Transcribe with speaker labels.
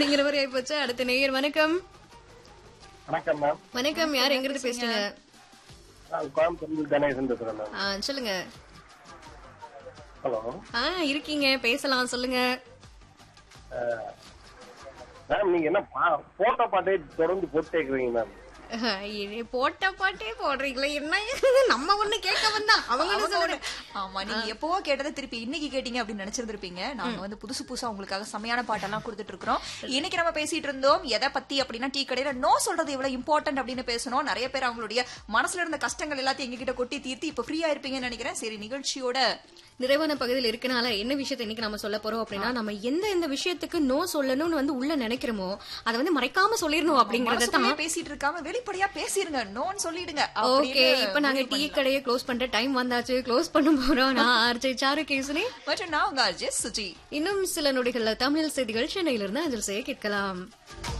Speaker 1: அப்படிங்கிற மாதிரி ஆயிப்போச்சு அடுத்த நேயர் வணக்கம்
Speaker 2: வணக்கம் மேம்
Speaker 1: வணக்கம் யார் எங்க இருந்து பேசுறீங்க
Speaker 2: நான் கோயம்புத்தூர் கணேசன் பேசுறேன் மேம்
Speaker 1: ஆ, சொல்லுங்க
Speaker 2: ஹலோ
Speaker 1: ஆ இருக்கீங்க பேசலாம் சொல்லுங்க
Speaker 2: மேம் நீங்க என்ன பா- போட்டோ பாட்டே தொடர்ந்து போட்டே இருக்கிறீங்க மேம்
Speaker 1: இது போட்ட பாட்டே போடுறீங்களே என்ன இது? நம்ம ஒண்ணு கேட்க வந்தா அவங்க ஒண்ணு
Speaker 3: அவங்க
Speaker 1: சொல்லுங்க
Speaker 3: ஒண்ணு- ஆமா நீங்க எப்பவோ கேட்டதை திருப்பி இன்னைக்கு கேட்டீங்க அப்படின்னு நினைச்சிருந்திருப்பீங்க நாங்க வந்து புதுசு புதுசா உங்களுக்காக செமையான பாட்டெல்லாம் கொடுத்துட்டு இருக்கிறோம் இன்னைக்கு நம்ம பேசிட்டு இருந்தோம் எதை பத்தி அப்படின்னா டீ கடையில நோ சொல்றது எவ்வளவு இம்பார்ட்டன்ட் அப்படின்னு பேசணும் நிறைய பேர் அவங்களுடைய மனசுல இருந்த கஷ்டங்கள் எல்லாத்தையும் எங்ககிட்ட கொட்டி தீர்த்து இப்ப ஃப்ரீயா இருப்பீங்கன்னு நினைக்கிறேன் சரி நிகழ்ச்சியோட
Speaker 1: நிறைவான பகுதியில் இருக்கனால என்ன விஷயத்தை இன்னைக்கு நம்ம சொல்ல போறோம் அப்படின்னா நம்ம எந்த எந்த விஷயத்துக்கு நோ சொல்லணும்னு வந்து உள்ள நினைக்கிறோமோ அதை வந்து மறைக்காம சொல்லிடணும் அப்படிங்கறத தான்
Speaker 3: மனசுக்குள்ளேயே பேசிட்டு இருக்காம வெளிப்படையா பேசிருங்க நோன்னு சொல்லிடுங்க
Speaker 1: ஓகே
Speaker 3: அப்படின்னு
Speaker 1: இப்ப நாங்க டீ கடையை க்ளோஸ் பண்ற டைம் வந்தாச்சு க்ளோஸ் பண்ண போறோம் நான் ஆர்ஜே சாரு கேசுனி
Speaker 3: மற்றும் நான் உங்க அஜய் சுஜி
Speaker 1: இன்னும் சில நொடிகள்ல தமிழ் செய்திகள் சென்னையிலிருந்து அஞ்சல் செய்ய கேட்கலாம்